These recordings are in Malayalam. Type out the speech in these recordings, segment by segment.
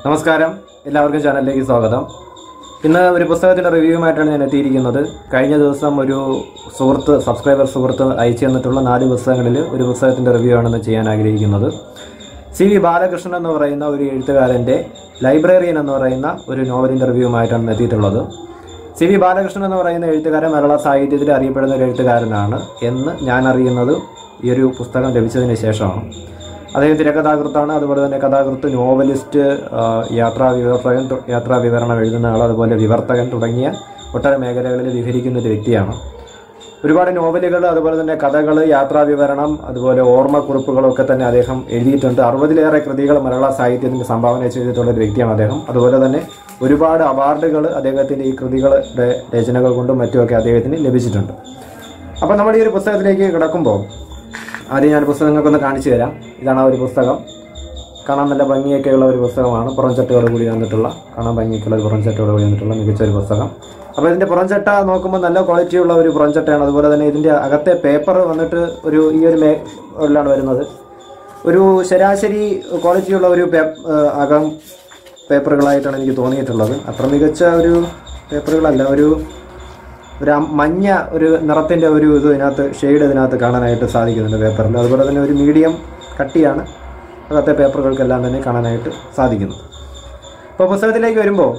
നമസ്കാരം എല്ലാവർക്കും ചാനലിലേക്ക് സ്വാഗതം ഇന്ന് ഒരു പുസ്തകത്തിന്റെ റിവ്യൂവുമായിട്ടാണ് ഞാൻ എത്തിയിരിക്കുന്നത് കഴിഞ്ഞ ദിവസം ഒരു സുഹൃത്ത് സബ്സ്ക്രൈബർ സുഹൃത്ത് അയച്ചു തന്നിട്ടുള്ള നാല് പുസ്തകങ്ങളിൽ ഒരു പുസ്തകത്തിന്റെ റിവ്യൂ ആണെന്ന് ചെയ്യാൻ ആഗ്രഹിക്കുന്നത് സി വി ബാലകൃഷ്ണൻ എന്ന് പറയുന്ന ഒരു എഴുത്തുകാരൻ്റെ ലൈബ്രറിയൻ എന്ന് പറയുന്ന ഒരു നോവലിന്റെ റിവ്യൂവുമായിട്ടാണ് എത്തിയിട്ടുള്ളത് സി വി ബാലകൃഷ്ണൻ എന്ന് പറയുന്ന എഴുത്തുകാരൻ മലയാള സാഹിത്യത്തിൽ അറിയപ്പെടുന്ന ഒരു എഴുത്തുകാരനാണ് എന്ന് ഞാൻ അറിയുന്നത് ഈ ഒരു പുസ്തകം ലഭിച്ചതിന് ശേഷമാണ് അദ്ദേഹം തിരക്കഥാകൃത്താണ് അതുപോലെ തന്നെ കഥാകൃത്ത് നോവലിസ്റ്റ് ആ, യാത്രാ വിവർത്തകൻ തു- യാത്രാ വിവരണം എഴുതുന്ന ആൾ അതുപോലെ വിവർത്തകൻ തുടങ്ങിയ ഒട്ടേറെ മേഖലകളിൽ വിഹരിക്കുന്ന ഒരു വ്യക്തിയാണ് ഒരുപാട് നോവലുകൾ അതുപോലെ തന്നെ കഥകൾ യാത്രാ വിവരണം അതുപോലെ ഓർമ്മക്കുറിപ്പുകളൊക്കെ തന്നെ അദ്ദേഹം എഴുതിയിട്ടുണ്ട് അറുപതിലേറെ കൃതികൾ മലയാള സാഹിത്യത്തിന് സംഭാവന ചെയ്തിട്ടുള്ള ഒരു വ്യക്തിയാണ് അദ്ദേഹം അതുപോലെ തന്നെ ഒരുപാട് അവാർഡുകൾ അദ്ദേഹത്തിൻ്റെ ഈ കൃതികളുടെ രചനകൾ കൊണ്ടും മറ്റുമൊക്കെ അദ്ദേഹത്തിന് ലഭിച്ചിട്ടുണ്ട് അപ്പോൾ നമ്മൾ ഈ ഒരു പുസ്തകത്തിലേക്ക് കിടക്കുമ്പോൾ ആദ്യം ഞാൻ പുസ്തകം നിങ്ങൾക്കൊന്ന് കാണിച്ചു തരാം ഇതാണ് ആ ഒരു പുസ്തകം കാണാൻ നല്ല ഭംഗിയൊക്കെയുള്ള ഒരു പുസ്തകമാണ് പുറംചട്ടയോട് കൂടി വന്നിട്ടുള്ള കാണാൻ ഭംഗിയൊക്കെയുള്ള ഒരു പുറംചട്ടയോട് കൂടി വന്നിട്ടുള്ള മികച്ച ഒരു പുസ്തകം അപ്പോൾ ഇതിൻ്റെ പുറംചട്ട നോക്കുമ്പോൾ നല്ല ക്വാളിറ്റിയുള്ള ഒരു പുറംചട്ടയാണ് അതുപോലെ തന്നെ ഇതിൻ്റെ അകത്തെ പേപ്പർ വന്നിട്ട് ഒരു ഈ ഒരു മേലാണ് വരുന്നത് ഒരു ശരാശരി ക്വാളിറ്റിയുള്ള ഒരു പേ ഏഹ് അകം പേപ്പറുകളായിട്ടാണ് എനിക്ക് തോന്നിയിട്ടുള്ളത് അത്ര മികച്ച ഒരു പേപ്പറുകളല്ല ഒരു ഒരു അം- മഞ്ഞ ഒരു നിറത്തിൻ്റെ ഒരു ഇത് ഇതിനകത്ത് ഷെയ്ഡ് ഇതിനകത്ത് കാണാനായിട്ട് സാധിക്കുന്നുണ്ട് പേപ്പറിൽ അതുപോലെ തന്നെ ഒരു മീഡിയം കട്ടിയാണ് അകത്തെ പേപ്പറുകൾക്കെല്ലാം തന്നെ കാണാനായിട്ട് സാധിക്കുന്നത് ഇപ്പോൾ പുസ്തകത്തിലേക്ക് വരുമ്പോൾ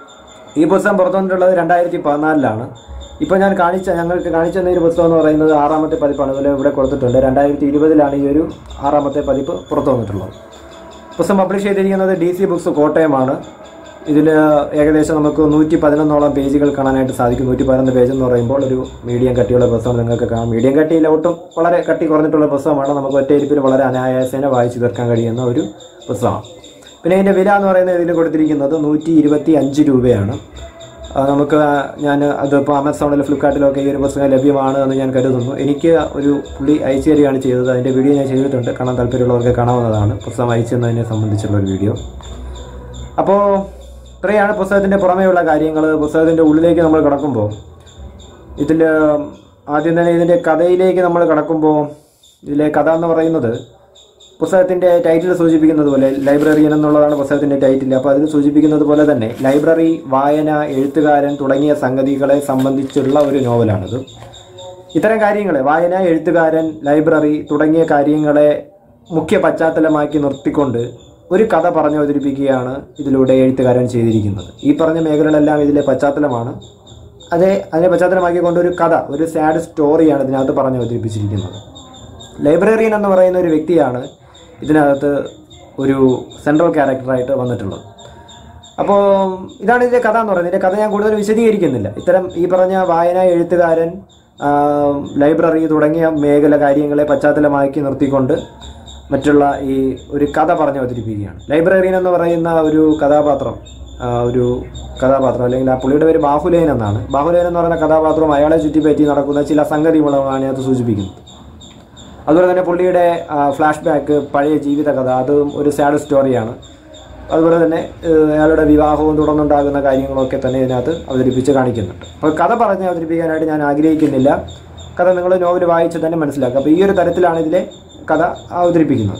ഈ പുസ്തകം പുറത്തു വന്നിട്ടുള്ളത് രണ്ടായിരത്തി പതിനാലിലാണ് ഇപ്പോൾ ഞാൻ കാണിച്ച ഞങ്ങൾക്ക് കാണിച്ചു തന്ന ഈ ഒരു പുസ്തകം എന്ന് പറയുന്നത് ആറാമത്തെ പതിപ്പാണ് അതുപോലെ ഇവിടെ കൊടുത്തിട്ടുണ്ട് രണ്ടായിരത്തി ഇരുപതിലാണ് ഈ ഒരു ആറാമത്തെ പതിപ്പ് പുറത്തു വന്നിട്ടുള്ളത് പുസ്തകം പബ്ലിഷ് ചെയ്തിരിക്കുന്നത് ഡി സി ബുക്സ് കോട്ടയമാണ് ഇതിൽ ഏകദേശം നമുക്ക് നൂറ്റി പതിനൊന്നോളം പേജുകൾ കാണാനായിട്ട് സാധിക്കും നൂറ്റി പതിനൊന്ന് പേജ് എന്ന് പറയുമ്പോൾ ഒരു മീഡിയം കട്ടിയുള്ള പുസ്തകം നിങ്ങൾക്ക് കാണാം മീഡിയം കട്ടിയില്ല ഒട്ടും വളരെ കട്ടി കുറഞ്ഞിട്ടുള്ള പുസ്തകമാണ് നമുക്ക് ഒറ്റയിരിപ്പിൽ വളരെ അനായാസേന വായിച്ചു തീർക്കാൻ കഴിയുന്ന ഒരു പുസ്തകമാണ് പിന്നെ ഇതിൻ്റെ വില എന്ന് പറയുന്നത് ഇതിൽ കൊടുത്തിരിക്കുന്നത് നൂറ്റി ഇരുപത്തി അഞ്ച് രൂപയാണ് ആ, നമുക്ക് ഞാൻ അതിപ്പോൾ ആമസോണിൽ ഫ്ലിപ്കാർട്ടിലൊക്കെ ഈ ഒരു പുസ്തകം ലഭ്യമാണ് എന്ന് ഞാൻ കരുതുന്നു എനിക്ക് ഒരു പുള്ളി അയച്ചു തരികയാണ് ചെയ്തത് അതിൻ്റെ വീഡിയോ ഞാൻ ചെയ്തിട്ടുണ്ട് കാണാൻ താല്പര്യമുള്ളവർക്ക് കാണാവുന്നതാണ് പുസ്തകം അയച്ചു തന്നതിനെ സംബന്ധിച്ചുള്ള ഒരു വീഡിയോ അപ്പോൾ ഇത്രയാണ് പുസ്തകത്തിൻ്റെ പുറമേയുള്ള കാര്യങ്ങൾ പുസ്തകത്തിൻ്റെ ഉള്ളിലേക്ക് നമ്മൾ കിടക്കുമ്പോൾ ഇതിൽ ആദ്യം തന്നെ ഇതിൻ്റെ കഥയിലേക്ക് നമ്മൾ കിടക്കുമ്പോൾ ഇതിലെ കഥ എന്ന് പറയുന്നത് പുസ്തകത്തിൻ്റെ ടൈറ്റിൽ സൂചിപ്പിക്കുന്നത് പോലെ ലൈബ്രറിയൻ എന്നുള്ളതാണ് പുസ്തകത്തിൻ്റെ ടൈറ്റിൽ അപ്പോൾ അതിൽ സൂചിപ്പിക്കുന്നത് പോലെ തന്നെ ലൈബ്രറി വായന എഴുത്തുകാരൻ തുടങ്ങിയ സംഗതികളെ സംബന്ധിച്ചുള്ള ഒരു നോവലാണിത് ഇത്തരം കാര്യങ്ങൾ വായന എഴുത്തുകാരൻ ലൈബ്രറി തുടങ്ങിയ കാര്യങ്ങളെ മുഖ്യ പശ്ചാത്തലമാക്കി നിർത്തിക്കൊണ്ട് ഒരു കഥ പറഞ്ഞു അവതരിപ്പിക്കുകയാണ് ഇതിലൂടെ എഴുത്തുകാരൻ ചെയ്തിരിക്കുന്നത് ഈ പറഞ്ഞ മേഖലകളെല്ലാം ഇതിലെ പശ്ചാത്തലമാണ് അതേ അതിനെ പശ്ചാത്തലമാക്കിക്കൊണ്ട് ഒരു കഥ ഒരു സാഡ് സ്റ്റോറിയാണ് ഇതിനകത്ത് പറഞ്ഞു അവതരിപ്പിച്ചിരിക്കുന്നത് ലൈബ്രറിയൻ എന്ന് പറയുന്ന ഒരു വ്യക്തിയാണ് ഇതിനകത്ത് ഒരു സെൻട്രൽ ക്യാരക്ടറായിട്ട് വന്നിട്ടുള്ളത് അപ്പോൾ ഇതാണ് ഇതിൻ്റെ കഥ എന്ന് പറയുന്നത് ഇതിൻ്റെ കഥ ഞാൻ കൂടുതൽ വിശദീകരിക്കുന്നില്ല ഇത്തരം ഈ പറഞ്ഞ വായന എഴുത്തുകാരൻ ആ, ലൈബ്രറി തുടങ്ങിയ മേഖല കാര്യങ്ങളെ പശ്ചാത്തലമാക്കി നിർത്തിക്കൊണ്ട് മറ്റുള്ള ഈ ഒരു കഥ പറഞ്ഞു അവതരിപ്പിക്കുകയാണ് ലൈബ്രറിയൻ എന്ന് പറയുന്ന ഒരു കഥാപാത്രം ആ, ഒരു കഥാപാത്രം അല്ലെങ്കിൽ ആ പുള്ളിയുടെ പേര് ബാഹുലേൻ എന്നാണ് ബാഹുലേൻ എന്ന് പറയുന്ന കഥാപാത്രം അയാളെ ചുറ്റിപ്പറ്റി നടക്കുന്ന ചില സംഗതികളാണ് അത് സൂചിപ്പിക്കുന്നത് അതുപോലെ തന്നെ പുള്ളിയുടെ ഫ്ലാഷ് ബാക്ക് പഴയ ജീവിത കഥ അതും ഒരു സാഡ് സ്റ്റോറിയാണ് അതുപോലെ തന്നെ ഏഹ്, അയാളുടെ വിവാഹവും തുടർന്നുണ്ടാകുന്ന കാര്യങ്ങളൊക്കെ തന്നെ ഇതിനകത്ത് അവതരിപ്പിച്ച് കാണിക്കുന്നുണ്ട് അപ്പോൾ കഥ പറഞ്ഞ് അവതരിപ്പിക്കാനായിട്ട് ഞാൻ ആഗ്രഹിക്കുന്നില്ല കഥ നിങ്ങൾ നോവൽ വായിച്ച് തന്നെ മനസ്സിലാക്കുക അപ്പോൾ ഈ ഒരു തരത്തിലാണ് ഇതിലെ കഥ അവതരിപ്പിക്കുന്നത്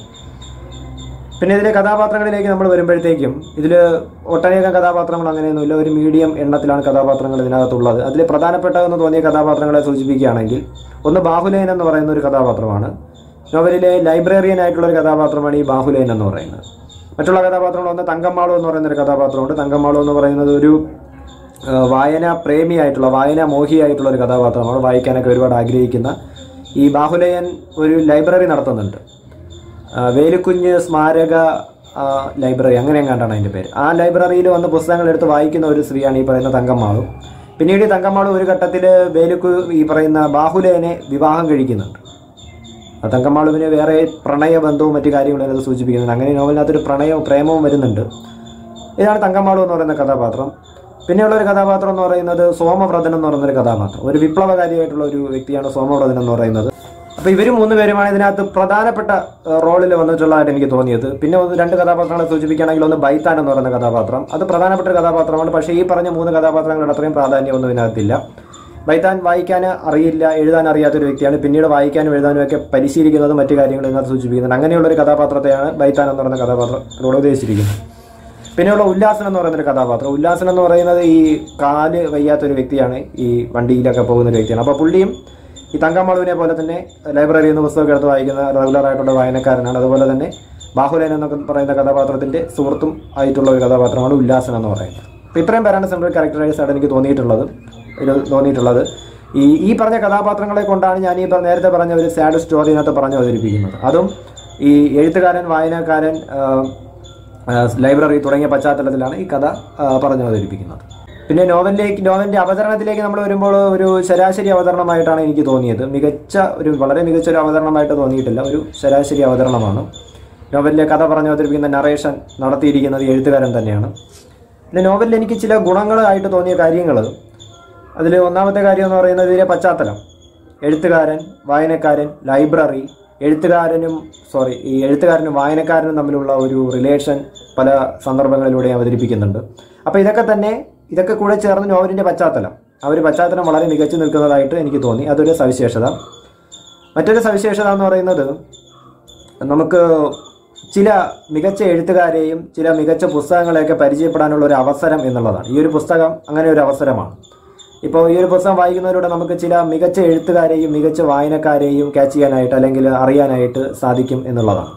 പിന്നെ ഇതിലെ കഥാപാത്രങ്ങളിലേക്ക് നമ്മൾ വരുമ്പോഴത്തേക്കും ഇതിൽ ഒട്ടനേകം കഥാപാത്രങ്ങൾ അങ്ങനെയൊന്നുമില്ല ഒരു മീഡിയം എണ്ണത്തിലാണ് കഥാപാത്രങ്ങൾ ഇതിനകത്തുള്ളത് അതിൽ പ്രധാനപ്പെട്ടതെന്ന് തോന്നിയ കഥാപാത്രങ്ങളെ സൂചിപ്പിക്കുകയാണെങ്കിൽ ഒന്ന് ബാഹുലേൻ എന്ന് പറയുന്ന ഒരു കഥാപാത്രമാണ് നോവലിലെ ലൈബ്രറിയൻ ആയിട്ടുള്ള ഒരു കഥാപാത്രമാണ് ഈ ബാഹുലേൻ എന്ന് പറയുന്നത് മറ്റുള്ള കഥാപാത്രങ്ങൾ ഒന്ന് തങ്കമ്മാളു എന്ന് പറയുന്ന ഒരു കഥാപാത്രമുണ്ട് തങ്കമ്മാളു എന്ന് പറയുന്നത് ഒരു ആ, വായന പ്രേമിയായിട്ടുള്ള വായന മോഹിയായിട്ടുള്ള ഒരു കഥാപാത്രമാണ് വായിക്കാനൊക്കെ ഒരുപാട് ആഗ്രഹിക്കുന്ന ഈ ബാഹുലയൻ ഒരു ലൈബ്രറി നടത്തുന്നുണ്ട് ആ, വേലുക്കുഞ്ഞ് സ്മാരക ആ, ലൈബ്രറി അങ്ങനെ എങ്ങാണ്ടാണ് അതിൻ്റെ പേര് ആ ലൈബ്രറിയിൽ വന്ന് പുസ്തകങ്ങൾ എടുത്ത് വായിക്കുന്ന ഒരു സ്ത്രീയാണ് ഈ പറയുന്ന തങ്കമ്മാളു പിന്നീട് ഈ തങ്കമ്മാളു ഒരു ഘട്ടത്തിൽ വേലുക്കു ഈ പറയുന്ന ബാഹുലയനെ വിവാഹം കഴിക്കുന്നുണ്ട് ആ തങ്കമ്മാളുവിന് വേറെ പ്രണയബന്ധവും മറ്റു കാര്യങ്ങളും അതിനകത്ത് സൂചിപ്പിക്കുന്നുണ്ട് അങ്ങനെ നോവലിനകത്തൊരു പ്രണയവും പ്രേമവും വരുന്നുണ്ട് ഇതാണ് തങ്കമ്മാളു എന്ന് പറയുന്ന കഥാപാത്രം പിന്നെയുള്ള ഒരു കഥാപാത്രം എന്ന് പറയുന്നത് സോമവ്രതൻ എന്ന് പറയുന്ന ഒരു കഥാപാത്രം ഒരു വിപ്ലവകാരിയായിട്ടുള്ള ഒരു വ്യക്തിയാണ് സോമവ്രതൻ എന്ന് പറയുന്നത് അപ്പോൾ ഇവർ മൂന്ന് പേരുമാണ് ഇതിനകത്ത് പ്രധാനപ്പെട്ട റോളിൽ വന്നിട്ടുള്ളതായിട്ട് എനിക്ക് തോന്നിയത് പിന്നെ ഒന്ന് രണ്ട് കഥാപാത്രങ്ങളെ സൂചിപ്പിക്കുകയാണെങ്കിൽ ഒന്ന് ബൈത്താൻ എന്ന് പറയുന്ന കഥാപാത്രം അത് പ്രധാനപ്പെട്ട ഒരു കഥാപാത്രമാണ് പക്ഷേ ഈ പറഞ്ഞ മൂന്ന് കഥാപാത്രങ്ങളുടെ അത്രയും പ്രാധാന്യമൊന്നും ഇതിനകത്തില്ല ബൈത്താൻ വായിക്കാൻ അറിയില്ല എഴുതാൻ അറിയാത്ത ഒരു വ്യക്തിയാണ് പിന്നീട് വായിക്കാനും എഴുതാനും ഒക്കെ പരിശീലിക്കുന്നത് മറ്റു കാര്യങ്ങൾ ഇതിനകത്ത് സൂചിപ്പിക്കുന്നുണ്ട് അങ്ങനെയുള്ള ഒരു കഥാപാത്രത്തെയാണ് ബൈത്താൻ എന്ന് പറയുന്ന കഥാപാത്രത്തിലൂടെ ഉദ്ദേശിച്ചിരിക്കുന്നത് പിന്നെയുള്ള ഉല്ലാസൻ എന്ന് പറയുന്ന ഒരു കഥാപാത്രം ഉല്ലാസൻ എന്ന് പറയുന്നത് ഈ കാല് വയ്യാത്ത ഒരു വ്യക്തിയാണ് ഈ വണ്ടിയിലൊക്കെ പോകുന്ന ഒരു വ്യക്തിയാണ് അപ്പോൾ പുള്ളിയും ഈ തങ്കമ്മളുവിനെ പോലെ തന്നെ ലൈബ്രറിയിൽ നിന്ന് പുസ്തകം എടുത്ത് വായിക്കുന്ന റെഗുലർ ആയിട്ടുള്ള വായനക്കാരനാണ് അതുപോലെ തന്നെ ബാഹുലൻ എന്നൊക്കെ പറയുന്ന കഥാപാത്രത്തിന്റെ സുഹൃത്തും ആയിട്ടുള്ള ഒരു കഥാപാത്രമാണ് ഉല്ലാസൻ എന്ന് പറയുന്നത് അപ്പോൾ ഇത്രയും പേരാണ് സെൻട്രൽ ക്യാരക്ടറൈസ് ആയിട്ട് എനിക്ക് തോന്നിയിട്ടുള്ളത് ഇത് തോന്നിയിട്ടുള്ളത് ഈ ഈ പറഞ്ഞ കഥാപാത്രങ്ങളെ കൊണ്ടാണ് ഞാൻ ഈ പറഞ്ഞ- നേരത്തെ പറഞ്ഞ ഒരു സാഡ് സ്റ്റോറി ഇതിനകത്ത് പറഞ്ഞു അവതരിപ്പിക്കുന്നത് അതും ഈ എഴുത്തുകാരൻ വായനക്കാരൻ ആ, ആ, ലൈബ്രറി തുടങ്ങിയ പശ്ചാത്തലത്തിലാണ് ഈ കഥ ആ, പറഞ്ഞു അവതരിപ്പിക്കുന്നത് പിന്നെ നോവലിലേക്ക് നോവലിന്റെ അവതരണത്തിലേക്ക് നമ്മൾ വരുമ്പോൾ ഒരു ശരാശരി അവതരണമായിട്ടാണ് എനിക്ക് തോന്നിയത് മികച്ച ഒരു വളരെ മികച്ച ഒരു അവതരണമായിട്ട് തോന്നിയിട്ടില്ല ഒരു ശരാശരി അവതരണമാണ് നോവലിലെ കഥ പറഞ്ഞു അവതരിപ്പിക്കുന്ന നറേഷൻ നടത്തിയിരിക്കുന്നത് എഴുത്തുകാരൻ തന്നെയാണ് പിന്നെ നോവലിൽ എനിക്ക് ചില ഗുണങ്ങളായിട്ട് തോന്നിയ കാര്യങ്ങൾ അതിൽ ഒന്നാമത്തെ കാര്യം എന്ന് പറയുന്നത് ഇതിലെ പശ്ചാത്തലം എഴുത്തുകാരൻ വായനക്കാരൻ ലൈബ്രറി എഴുത്തുകാരനും സോറി ഈ എഴുത്തുകാരനും വായനക്കാരനും തമ്മിലുള്ള ഒരു റിലേഷൻ പല സന്ദർഭങ്ങളിലൂടെ അവതരിപ്പിക്കുന്നുണ്ട് അപ്പോൾ ഇതൊക്കെ തന്നെ ഇതൊക്കെ കൂടെ ചേർന്ന് നോവലിൻ്റെ പശ്ചാത്തലം ആ ഒരു പശ്ചാത്തലം വളരെ മികച്ചു നിൽക്കുന്നതായിട്ട് എനിക്ക് തോന്നി അതൊരു സവിശേഷത മറ്റൊരു സവിശേഷത എന്ന് പറയുന്നത് നമുക്ക് ചില മികച്ച എഴുത്തുകാരെയും ചില മികച്ച പുസ്തകങ്ങളെയൊക്കെ പരിചയപ്പെടാനുള്ള ഒരു അവസരം എന്നുള്ളതാണ് ഈ ഒരു പുസ്തകം അങ്ങനെ ഒരു അവസരമാണ് ഇപ്പോൾ ഈ ഒരു പുസ്തകം വായിക്കുന്നതിലൂടെ നമുക്ക് ചില മികച്ച എഴുത്തുകാരെയും മികച്ച വായനക്കാരെയും ക്യാച്ച് ചെയ്യാനായിട്ട് അല്ലെങ്കിൽ അറിയാനായിട്ട് സാധിക്കും എന്നുള്ളതാണ്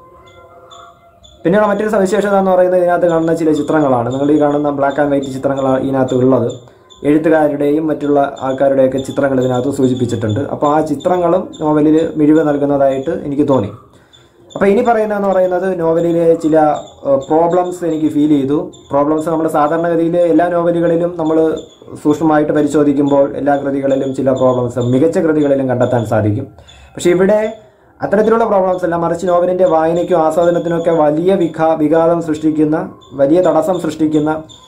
പിന്നെയുള്ള മറ്റൊരു സവിശേഷത എന്ന് പറയുന്നത് ഇതിനകത്ത് കാണുന്ന ചില ചിത്രങ്ങളാണ് നിങ്ങൾ ഈ കാണുന്ന ബ്ലാക്ക് ആൻഡ് വൈറ്റ് ചിത്രങ്ങളാണ് ഇതിനകത്ത് ഉള്ളത് എഴുത്തുകാരുടെയും മറ്റുള്ള ആൾക്കാരുടെയൊക്കെ ചിത്രങ്ങൾ ഇതിനകത്ത് സൂചിപ്പിച്ചിട്ടുണ്ട് അപ്പോൾ ആ ചിത്രങ്ങളും നോവലിൽ മിഴിവ് നൽകുന്നതായിട്ട് എനിക്ക് തോന്നി അപ്പോൾ ഇനി പറയുന്നതെന്ന് പറയുന്നത് നോവലിലെ ചില പ്രോബ്ലംസ് എനിക്ക് ഫീൽ ചെയ്തു പ്രോബ്ലംസ് നമ്മൾ സാധാരണഗതിയിൽ എല്ലാ നോവലുകളിലും നമ്മൾ സൂക്ഷ്മമായിട്ട് പരിശോധിക്കുമ്പോൾ എല്ലാ കൃതികളിലും ചില പ്രോബ്ലംസ് മികച്ച കൃതികളിലും കണ്ടെത്താൻ സാധിക്കും പക്ഷേ ഇവിടെ അത്തരത്തിലുള്ള പ്രോബ്ലംസ് അല്ല മറിച്ച് നോവലിൻ്റെ വായനയ്ക്കും ആസ്വാദനത്തിനും ഒക്കെ വലിയ വിഘാ വിഘാതം സൃഷ്ടിക്കുന്ന വലിയ തടസ്സം സൃഷ്ടിക്കുന്ന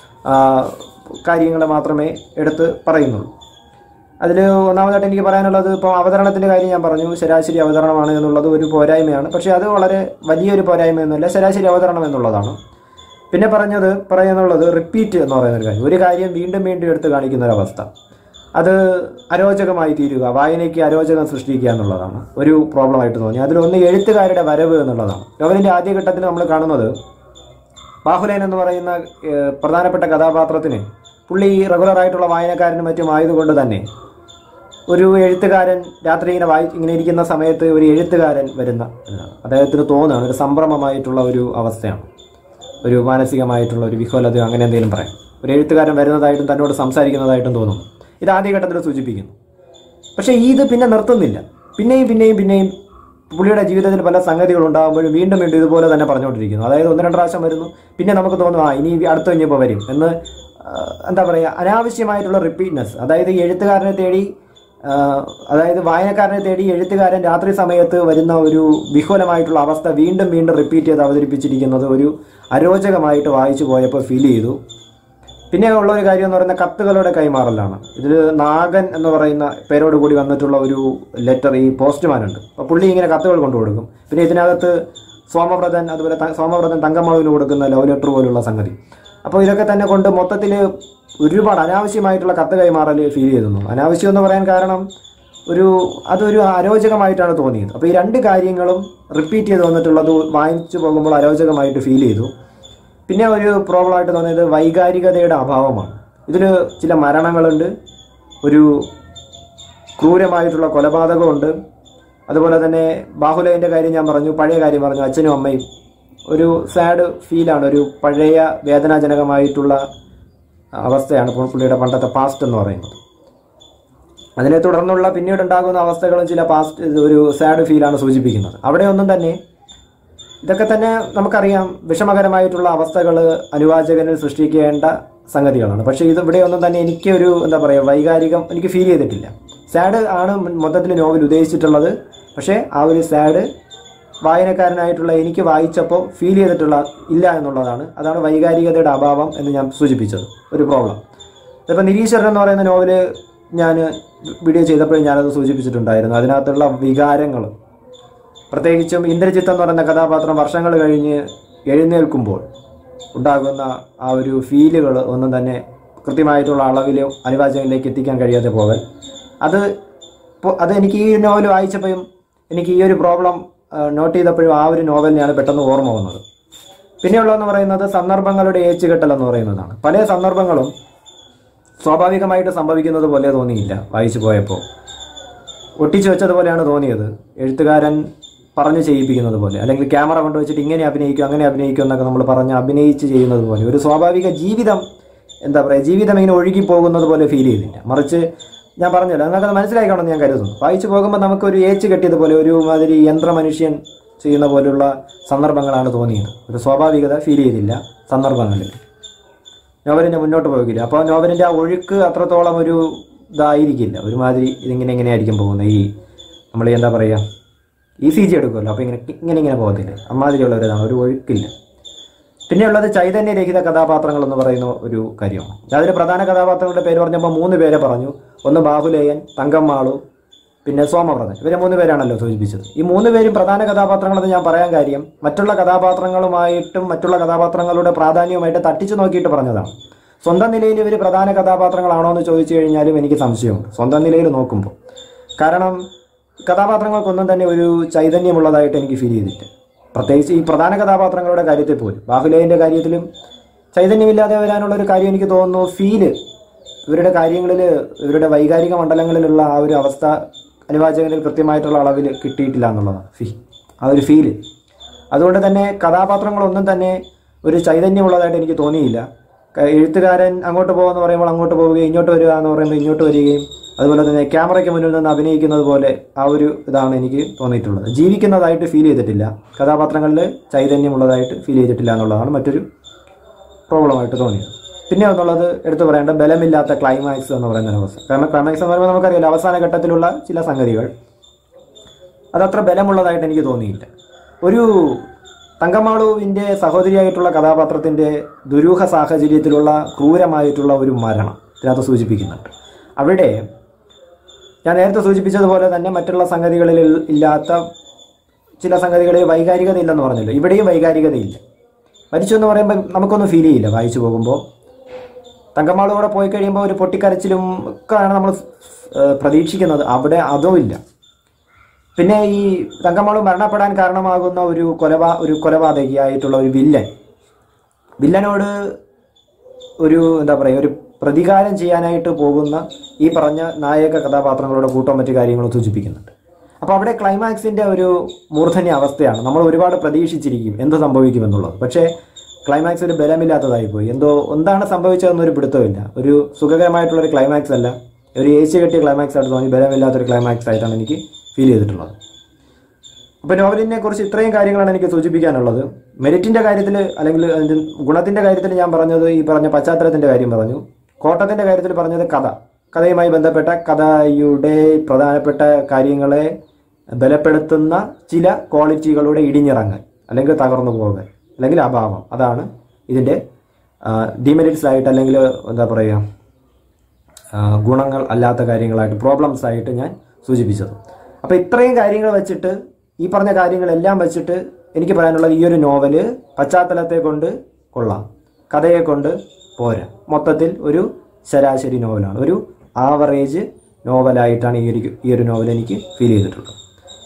കാര്യങ്ങൾ മാത്രമേ എടുത്ത് പറയുന്നുള്ളൂ അതിൽ ഒന്നാമതായിട്ട് എനിക്ക് പറയാനുള്ളത് ഇപ്പോൾ അവതരണത്തിൻ്റെ കാര്യം ഞാൻ പറഞ്ഞു ശരാശരി അവതരണമാണ് എന്നുള്ളത് ഒരു പോരായ്മയാണ് പക്ഷേ അത് വളരെ വലിയൊരു പോരായ്മയൊന്നുമല്ല ശരാശരി അവതരണം എന്നുള്ളതാണ് പിന്നെ പറഞ്ഞത് പറയുന്നുള്ളത് റിപ്പീറ്റ് എന്ന് പറയുന്ന ഒരു കാര്യം ഒരു കാര്യം വീണ്ടും വീണ്ടും എടുത്ത് കാണിക്കുന്ന ഒരു അവസ്ഥ അത് അരോചകമായി തീരുക വായനയ്ക്ക് അരോചകം സൃഷ്ടിക്കുക എന്നുള്ളതാണ് ഒരു പ്രോബ്ലം ആയിട്ട് തോന്നി അതിലൊന്ന് എഴുത്തുകാരുടെ വരവ് എന്നുള്ളതാണ് നോവലിൻ്റെ ആദ്യഘട്ടത്തിൽ നമ്മൾ കാണുന്നത് ബാഹുലേൻ എന്ന് പറയുന്ന ഏഹ്, പ്രധാനപ്പെട്ട കഥാപാത്രത്തിന് പുള്ളി റെഗുലർ ആയിട്ടുള്ള വായനക്കാരനും മറ്റും ആയതുകൊണ്ട് തന്നെ ഒരു എഴുത്തുകാരൻ രാത്രി ഇങ്ങനെ വായി ഇങ്ങനെ ഇരിക്കുന്ന സമയത്ത് ഒരു എഴുത്തുകാരൻ വരുന്ന എന്നാണ്. അദ്ദേഹത്തിന് തോന്നുകയാണ് ഒരു സംഭ്രമമായിട്ടുള്ള ഒരു അവസ്ഥയാണ് ഒരു മാനസികമായിട്ടുള്ള ഒരു വിഹ്വലത അങ്ങനെ എന്തെങ്കിലും പറയാം ഒരു എഴുത്തുകാരൻ വരുന്നതായിട്ടും തന്നോട് സംസാരിക്കുന്നതായിട്ടും തോന്നുന്നു ഇത് ആദ്യഘട്ടത്തിൽ സൂചിപ്പിക്കുന്നു പക്ഷേ ഇത് പിന്നെ നിർത്തുന്നില്ല പിന്നെയും പിന്നെയും പിന്നെയും പുള്ളിയുടെ ജീവിതത്തിൽ പല സംഗതികൾ ഉണ്ടാകുമ്പോഴും വീണ്ടും വീണ്ടും ഇതുപോലെ തന്നെ പറഞ്ഞുകൊണ്ടിരിക്കുന്നു അതായത് ഒന്ന് രണ്ട് പ്രാവശ്യം വരുന്നു പിന്നെ നമുക്ക് തോന്നും ആ ഇനി അടുത്ത കഴിഞ്ഞപ്പോൾ വരും എന്ന് ആ, എന്താ പറയുക അനാവശ്യമായിട്ടുള്ള റിപ്പീറ്റ്നെസ് അതായത് ഈ എഴുത്തുകാരനെ തേടി ആ, അതായത് വായനക്കാരനെ തേടി എഴുത്തുകാരൻ രാത്രി സമയത്ത് വരുന്ന ഒരു വിഹുലമായിട്ടുള്ള അവസ്ഥ വീണ്ടും വീണ്ടും റിപ്പീറ്റ് ചെയ്ത് അവതരിപ്പിച്ചിരിക്കുന്നത് ഒരു അരോചകമായിട്ട് വായിച്ചു പോയപ്പോൾ ഫീൽ ചെയ്തു പിന്നെ ഉള്ള ഒരു കാര്യം എന്ന് പറയുന്ന കത്തുകളുടെ കൈമാറലാണ് ഇതിൽ നാഗൻ എന്ന് പറയുന്ന പേരോട് കൂടി വന്നിട്ടുള്ള ഒരു ലെറ്റർ ഈ പോസ്റ്റ്മാൻ ഉണ്ട് അപ്പോൾ പുള്ളി ഇങ്ങനെ കത്തുകൾ കൊണ്ടു കൊടുക്കും പിന്നെ ഇതിനകത്ത് സോമവ്രതൻ അതുപോലെ ത- സോമവ്രതൻ തങ്കമ്മവിന് കൊടുക്കുന്ന ലവ് ലെറ്റർ പോലുള്ള സംഗതി അപ്പോൾ ഇതൊക്കെ തന്നെ കൊണ്ട് മൊത്തത്തിൽ ഒരുപാട് അനാവശ്യമായിട്ടുള്ള കത്ത് കൈമാറൽ ഫീൽ ചെയ്തിരുന്നു അനാവശ്യം എന്ന് പറയാൻ കാരണം ഒരു അതൊരു അരോചകമായിട്ടാണ് തോന്നിയത് അപ്പോൾ ഈ രണ്ട് കാര്യങ്ങളും റിപ്പീറ്റ് ചെയ്ത് വന്നിട്ടുള്ളത് വായിച്ചു പോകുമ്പോൾ അരോചകമായിട്ട് ഫീൽ ചെയ്തു പിന്നെ ഒരു പ്രോബ്ലം ആയിട്ട് തോന്നിയത് വൈകാരികതയുടെ അഭാവമാണ് ഇതിൽ ചില മരണങ്ങളുണ്ട് ഒരു ക്രൂരമായിട്ടുള്ള കൊലപാതകമുണ്ട് അതുപോലെ തന്നെ ബാഹുലേൻ്റെ കാര്യം ഞാൻ പറഞ്ഞു പഴയ കാര്യം പറഞ്ഞു അച്ഛനും അമ്മയും ഒരു സാഡ് ഫീലാണ് ഒരു പഴയ വേദനാജനകമായിട്ടുള്ള അവസ്ഥയാണ് ഇപ്പോൾ പുള്ളിയുടെ പണ്ടത്തെ പാസ്റ്റ് എന്ന് പറയുന്നത് അതിനെ തുടർന്നുള്ള പിന്നീട് ഉണ്ടാകുന്ന അവസ്ഥകളും ചില പാസ്റ്റ് ഒരു സാഡ് ഫീലാണ് സൂചിപ്പിക്കുന്നത് അവിടെയൊന്നും തന്നെ ഇതൊക്കെ തന്നെ നമുക്കറിയാം വിഷമകരമായിട്ടുള്ള അവസ്ഥകൾ അനുവാചകനിൽ സൃഷ്ടിക്കേണ്ട സംഗതികളാണ് പക്ഷേ ഇത് ഇവിടെയൊന്നും തന്നെ എനിക്കൊരു എന്താ പറയുക വൈകാരികം എനിക്ക് ഫീൽ ചെയ്തിട്ടില്ല സാഡ് ആണ് മൊത്തത്തിൽ നോവൽ ഉദ്ദേശിച്ചിട്ടുള്ളത് പക്ഷേ ആ ഒരു സാഡ് വായനക്കാരനായിട്ടുള്ള എനിക്ക് വായിച്ചപ്പോൾ ഫീൽ ചെയ്തിട്ടുള്ള ഇല്ല എന്നുള്ളതാണ് അതാണ് വൈകാരികതയുടെ അഭാവം എന്ന് ഞാൻ സൂചിപ്പിച്ചത് ഒരു പ്രോബ്ലം ഇപ്പം നിരീശ്വരൻ എന്ന് പറയുന്ന നോവല് ഞാൻ വീഡിയോ ചെയ്തപ്പോഴും ഞാനത് സൂചിപ്പിച്ചിട്ടുണ്ടായിരുന്നു അതിനകത്തുള്ള വികാരങ്ങൾ പ്രത്യേകിച്ചും ഇന്ദ്രജിത്ത് എന്ന് പറയുന്ന കഥാപാത്രം വർഷങ്ങൾ കഴിഞ്ഞ് എഴുന്നേൽക്കുമ്പോൾ ഉണ്ടാകുന്ന ആ ഒരു ഫീലുകൾ ഒന്നും തന്നെ കൃത്യമായിട്ടുള്ള അളവിൽ അനിവാചകനിലേക്ക് എത്തിക്കാൻ കഴിയാതെ പോകൽ അത് ഇപ്പോൾ അത് എനിക്ക് ഈ നോവൽ വായിച്ചപ്പോഴും എനിക്ക് ഈ ഒരു പ്രോബ്ലം നോട്ട് ചെയ്തപ്പോഴും ആ ഒരു നോവലിനെയാണ് പെട്ടെന്ന് ഓർമ്മ വന്നത് പിന്നെയുള്ളതെന്ന് പറയുന്നത് സന്ദർഭങ്ങളുടെ ഏച്ചുകെട്ടൽ എന്ന് പറയുന്നതാണ് പല സന്ദർഭങ്ങളും സ്വാഭാവികമായിട്ട് സംഭവിക്കുന്നത് പോലെ തോന്നിയില്ല വായിച്ചു പോയപ്പോൾ ഒട്ടിച്ചു വെച്ചതുപോലെയാണ് തോന്നിയത് എഴുത്തുകാരൻ പറഞ്ഞു ചെയ്യിപ്പിക്കുന്നത് പോലെ അല്ലെങ്കിൽ ക്യാമറ കൊണ്ടുവച്ചിട്ട് ഇങ്ങനെ അഭിനയിക്കും അങ്ങനെ അഭിനയിക്കും എന്നൊക്കെ നമ്മൾ പറഞ്ഞ് അഭിനയിച്ച് ചെയ്യുന്നത് പോലെ ഒരു സ്വാഭാവിക ജീവിതം എന്താ പറയുക ജീവിതം ഇങ്ങനെ ഒഴുകി പോകുന്നത് പോലെ ഫീൽ ചെയ്തില്ല മറിച്ച് ഞാൻ പറഞ്ഞല്ലോ നിങ്ങൾക്കത് മനസ്സിലാക്കണമെന്ന് ഞാൻ കരുതുന്നു വായിച്ചു പോകുമ്പോൾ നമുക്കൊരു ഏച്ച് കെട്ടിയതുപോലെ ഒരു മാതിരി യന്ത്രമനുഷ്യൻ ചെയ്യുന്ന പോലുള്ള സന്ദർഭങ്ങളാണ് തോന്നിയത് ഒരു സ്വാഭാവികത ഫീൽ ചെയ്തില്ല സന്ദർഭങ്ങളിൽ നോവലിൻ്റെ മുന്നോട്ട് പോകില്ല അപ്പോൾ നോവലിൻ്റെ ആ ഒഴുക്ക് അത്രത്തോളം ഒരു ഇതായിരിക്കില്ല ഒരുമാതിരി ഇതിങ്ങനെ ഇങ്ങനെ ആയിരിക്കും പോകുന്നത് ഈ നമ്മൾ എന്താ പറയുക ഈ സി ജി എടുക്കുമല്ലോ അപ്പോൾ ഇങ്ങനെ ഇങ്ങനെ ഇങ്ങനെ പോകത്തില്ല അമ്മാതിരിയുള്ള ഒരു ഇതാണ് ഒരു ഒഴുക്കില്ല പിന്നെയുള്ളത് ചൈതന്യരഹിത കഥാപാത്രങ്ങൾ എന്ന് പറയുന്ന ഒരു കാര്യമാണ് അതിൽ പ്രധാന കഥാപാത്രങ്ങളുടെ പേര് പറഞ്ഞപ്പോൾ മൂന്ന് പേരെ പറഞ്ഞു ഒന്ന് ബാഹുലേയൻ തങ്കമ്മാളു പിന്നെ സോമവ്രതൻ ഇവരെ മൂന്ന് പേരാണല്ലോ സൂചിപ്പിച്ചത് ഈ മൂന്ന് പേരും പ്രധാന കഥാപാത്രങ്ങളെന്ന് ഞാൻ പറയാൻ കാര്യം മറ്റുള്ള കഥാപാത്രങ്ങളുമായിട്ടും മറ്റുള്ള കഥാപാത്രങ്ങളുടെ പ്രാധാന്യവുമായിട്ട് തട്ടിച്ചു നോക്കിയിട്ട് പറഞ്ഞതാണ് സ്വന്തം നിലയിൽ ഇവർ പ്രധാന കഥാപാത്രങ്ങളാണോ എന്ന് ചോദിച്ചു കഴിഞ്ഞാലും എനിക്ക് സംശയമുണ്ട് സ്വന്തം നിലയിൽ നോക്കുമ്പോൾ കാരണം കഥാപാത്രങ്ങൾക്കൊന്നും തന്നെ ഒരു ചൈതന്യമുള്ളതായിട്ട് എനിക്ക് ഫീൽ ചെയ്തിട്ട് പ്രത്യേകിച്ച് ഈ പ്രധാന കഥാപാത്രങ്ങളുടെ കാര്യത്തിൽ പോലും ബാഹുലേയൻ്റെ കാര്യത്തിലും ചൈതന്യമില്ലാതെ വരാനുള്ള ഒരു കാര്യം എനിക്ക് തോന്നുന്നു ഫീല് ഇവരുടെ കാര്യങ്ങളിൽ ഇവരുടെ വൈകാരിക മണ്ഡലങ്ങളിലുള്ള ആ ഒരു അവസ്ഥ അനുവാചകനിൽ കൃത്യമായിട്ടുള്ള അളവിൽ കിട്ടിയിട്ടില്ല എന്നുള്ളതാണ് ഫീ ആ ഒരു ഫീല് അതുകൊണ്ട് തന്നെ കഥാപാത്രങ്ങളൊന്നും തന്നെ ഒരു ചൈതന്യമുള്ളതായിട്ട് എനിക്ക് തോന്നിയില്ല ക- എഴുത്തുകാരൻ അങ്ങോട്ട് പോകുമെന്ന് പറയുമ്പോൾ അങ്ങോട്ട് പോവുകയും ഇങ്ങോട്ട് വരിക എന്ന് പറയുമ്പോൾ ഇങ്ങോട്ട് വരികയും അതുപോലെ തന്നെ ക്യാമറയ്ക്ക് മുന്നിൽ നിന്ന് അഭിനയിക്കുന്നത് പോലെ ആ ഒരു ഇതാണ് എനിക്ക് തോന്നിയിട്ടുള്ളത് ജീവിക്കുന്നതായിട്ട് ഫീൽ ചെയ്തിട്ടില്ല കഥാപാത്രങ്ങളിൽ ചൈതന്യമുള്ളതായിട്ട് ഫീൽ ചെയ്തിട്ടില്ല എന്നുള്ളതാണ് മറ്റൊരു പ്രോബ്ലമായിട്ട് തോന്നിയത് പിന്നെ എന്നുള്ളത് എടുത്തു പറയേണ്ട ബലമില്ലാത്ത ക്ലൈമാക്സ് എന്ന് പറയുന്ന ഒരു അവസ്ഥ കാരണം ക്ലൈമാക്സ് എന്ന് പറയുമ്പോൾ നമുക്കറിയാലോ അവസാന ഘട്ടത്തിലുള്ള ചില സംഗതികൾ അതത്ര ബലമുള്ളതായിട്ട് എനിക്ക് തോന്നിയില്ല ഒരു തങ്കമാളുവിൻ്റെ സഹോദരിയായിട്ടുള്ള കഥാപാത്രത്തിൻ്റെ ദുരൂഹ സാഹചര്യത്തിലുള്ള ക്രൂരമായിട്ടുള്ള ഒരു മരണം ഇതിനകത്ത് സൂചിപ്പിക്കുന്നുണ്ട് അവിടെ ഞാൻ നേരത്തെ സൂചിപ്പിച്ചതുപോലെ തന്നെ മറ്റുള്ള സംഗതികളിൽ ഇല്ലാത്ത ചില സംഗതികളിൽ വൈകാരികത ഇല്ലെന്ന് പറഞ്ഞല്ലോ ഇവിടെയും വൈകാരികതയില്ല മരിച്ചു എന്ന് പറയുമ്പോൾ നമുക്കൊന്നും ഫീൽ ചെയ്യില്ല വായിച്ചു പോകുമ്പോൾ തങ്കമ്മാൾ കൂടെ പോയി കഴിയുമ്പോൾ ഒരു പൊട്ടിക്കരച്ചിലും ഒക്കെയാണ് നമ്മൾ ഏഹ്, പ്രതീക്ഷിക്കുന്നത് അവിടെ അതും ഇല്ല പിന്നെ ഈ തങ്കമ്മാൾ മരണപ്പെടാൻ കാരണമാകുന്ന ഒരു കൊലപാ ഒരു കൊലപാതകിയായിട്ടുള്ള ഒരു വില്ലൻ വില്ലനോട് ഒരു എന്താ പറയുക ഒരു പ്രതികാരം ചെയ്യാനായിട്ട് പോകുന്ന ഈ പറഞ്ഞ നായക കഥാപാത്രങ്ങളുടെ കൂട്ടം മറ്റു കാര്യങ്ങളും സൂചിപ്പിക്കുന്നുണ്ട് അപ്പോൾ അവിടെ ക്ലൈമാക്സിൻ്റെ ഒരു മൂർധന്യ അവസ്ഥയാണ് നമ്മൾ ഒരുപാട് പ്രതീക്ഷിച്ചിരിക്കും എന്ത് സംഭവിക്കുമെന്നുള്ളത് പക്ഷേ ക്ലൈമാക്സ് ഒരു ബലമില്ലാത്തതായി പോയി എന്തോ എന്താണ് സംഭവിച്ചതെന്നൊരു പിടുത്തമില്ല ഒരു സുഖകരമായിട്ടുള്ള ഒരു ക്ലൈമാക്സ് അല്ല ഒരു ഏച്ചി കെട്ടിയ ക്ലൈമാക്സ് ആയിട്ട് തോന്നി ബലമില്ലാത്തൊരു ക്ലൈമാക്സ് ആയിട്ടാണ് എനിക്ക് ഫീൽ ചെയ്തിട്ടുള്ളത് അപ്പോൾ നോവലിനെ കുറിച്ച് ഇത്രയും കാര്യങ്ങളാണ് എനിക്ക് സൂചിപ്പിക്കാനുള്ളത് മെരിറ്റിന്റെ കാര്യത്തിൽ അല്ലെങ്കിൽ അതിന്റെ ഗുണത്തിന്റെ കാര്യത്തിൽ ഞാൻ പറഞ്ഞത് ഈ പറഞ്ഞ പശ്ചാത്തലത്തിന്റെ കാര്യം പറഞ്ഞു കോട്ടത്തിന്റെ കാര്യത്തിൽ പറഞ്ഞത് കഥ കഥയുമായി ബന്ധപ്പെട്ട കഥയുടെ പ്രധാനപ്പെട്ട കാര്യങ്ങളെ ബലപ്പെടുത്തുന്ന ചില ക്വാളിറ്റികളുടെ ഇടിഞ്ഞിറങ്ങൽ അല്ലെങ്കിൽ തകർന്നു പോകൽ അല്ലെങ്കിൽ അഭാവം അതാണ് ഇതിന്റെ ഡിമെറിറ്റ്സ് ആയിട്ട് അല്ലെങ്കിൽ എന്താ പറയുക ആ, ഗുണങ്ങൾ അല്ലാത്ത കാര്യങ്ങളായിട്ട് പ്രോബ്ലംസ് ആയിട്ട് ഞാൻ സൂചിപ്പിച്ചത് അപ്പോൾ ഇത്രയും കാര്യങ്ങൾ വെച്ചിട്ട് ഈ പറഞ്ഞ കാര്യങ്ങളെല്ലാം വെച്ചിട്ട് എനിക്ക് പറയാനുള്ളത് ഈ ഒരു നോവല് പശ്ചാത്തലത്തെ കൊണ്ട് കൊള്ളാം കഥയെ കൊണ്ട് പോരാ മൊത്തത്തിൽ ഒരു ശരാശരി നോവലാണ് ഒരു ആവറേജ് നോവലായിട്ടാണ് ഈ ഒരു ഈ ഒരു നോവൽ എനിക്ക് ഫീൽ ചെയ്തിട്ടുള്ളത്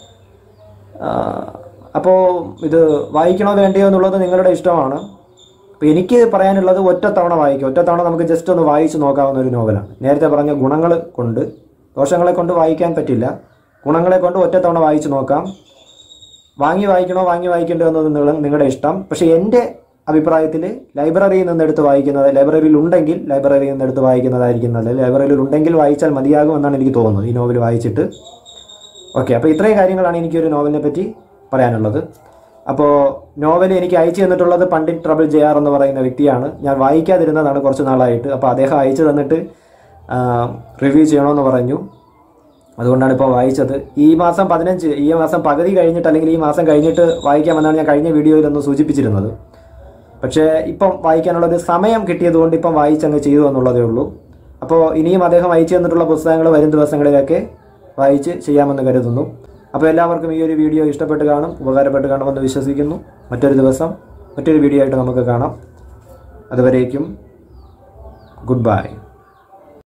അപ്പോൾ ഇത് വായിക്കണോ വേണ്ടയോ എന്നുള്ളത് നിങ്ങളുടെ ഇഷ്ടമാണ് അപ്പോൾ എനിക്ക് പറയാനുള്ളത് ഒറ്റത്തവണ വായിക്കും ഒറ്റത്തവണ നമുക്ക് ജസ്റ്റ് ഒന്ന് വായിച്ച് നോക്കാവുന്ന ഒരു നോവലാണ് നേരത്തെ പറഞ്ഞ ഗുണങ്ങൾ കൊണ്ട് ദോഷങ്ങളെ കൊണ്ട് വായിക്കാൻ പറ്റില്ല ഗുണങ്ങളെ കൊണ്ട് ഒറ്റത്തവണ വായിച്ച് നോക്കാം വാങ്ങി വായിക്കണോ വാങ്ങി വായിക്കണ്ടോ എന്നത് നിങ്ങൾ നിങ്ങളുടെ ഇഷ്ടം പക്ഷേ എൻ്റെ അഭിപ്രായത്തിൽ ലൈബ്രറിയിൽ നിന്ന് എടുത്ത് വായിക്കുന്നത് ലൈബ്രറിയിൽ ഉണ്ടെങ്കിൽ ലൈബ്രറിയിൽ നിന്ന് എടുത്ത് വായിക്കുന്നതായിരിക്കും നല്ലത് ലൈബ്രറിയിൽ ഉണ്ടെങ്കിൽ വായിച്ചാൽ മതിയാകും എന്നാണ് എനിക്ക് തോന്നുന്നത് ഈ നോവൽ വായിച്ചിട്ട് ഓക്കെ അപ്പോൾ ഇത്രയും കാര്യങ്ങളാണ് എനിക്ക് ഒരു നോവലിനെ പറ്റി പറയാനുള്ളത് അപ്പോൾ നോവൽ എനിക്ക് അയച്ചു തന്നിട്ടുള്ളത് പണ്ഡിറ്റ് ട്രബിൾ ജയാർ എന്ന് പറയുന്ന വ്യക്തിയാണ് ഞാൻ വായിക്കാതിരുന്നതാണ് കുറച്ച് നാളായിട്ട് അപ്പോൾ അദ്ദേഹം അയച്ചു തന്നിട്ട് റിവ്യൂ ചെയ്യണമെന്ന് പറഞ്ഞു അതുകൊണ്ടാണ് ഇപ്പോൾ വായിച്ചത് ഈ മാസം പതിനഞ്ച് ഈ മാസം പകുതി കഴിഞ്ഞിട്ട് അല്ലെങ്കിൽ ഈ മാസം കഴിഞ്ഞിട്ട് വായിക്കാമെന്നാണ് ഞാൻ കഴിഞ്ഞ വീഡിയോയിൽ ഒന്ന് സൂചിപ്പിച്ചിരുന്നത് പക്ഷേ ഇപ്പം വായിക്കാനുള്ള ഒരു സമയം കിട്ടിയതുകൊണ്ട് ഇപ്പം വായിച്ചങ്ങ് ചെയ്തു എന്നുള്ളതേ ഉള്ളൂ അപ്പോൾ ഇനിയും അദ്ദേഹം അയച്ചു തന്നിട്ടുള്ള പുസ്തകങ്ങൾ വരും ദിവസങ്ങളിലൊക്കെ വായിച്ച് ചെയ്യാമെന്ന് കരുതുന്നു അപ്പോൾ എല്ലാവർക്കും ഈ ഒരു വീഡിയോ ഇഷ്ടപ്പെട്ട് കാണും ഉപകാരപ്പെട്ട് കാണുമെന്ന് വിശ്വസിക്കുന്നു മറ്റൊരു ദിവസം മറ്റൊരു വീഡിയോ ആയിട്ട് നമുക്ക് കാണാം അതുവരേക്കും ഗുഡ് ബൈ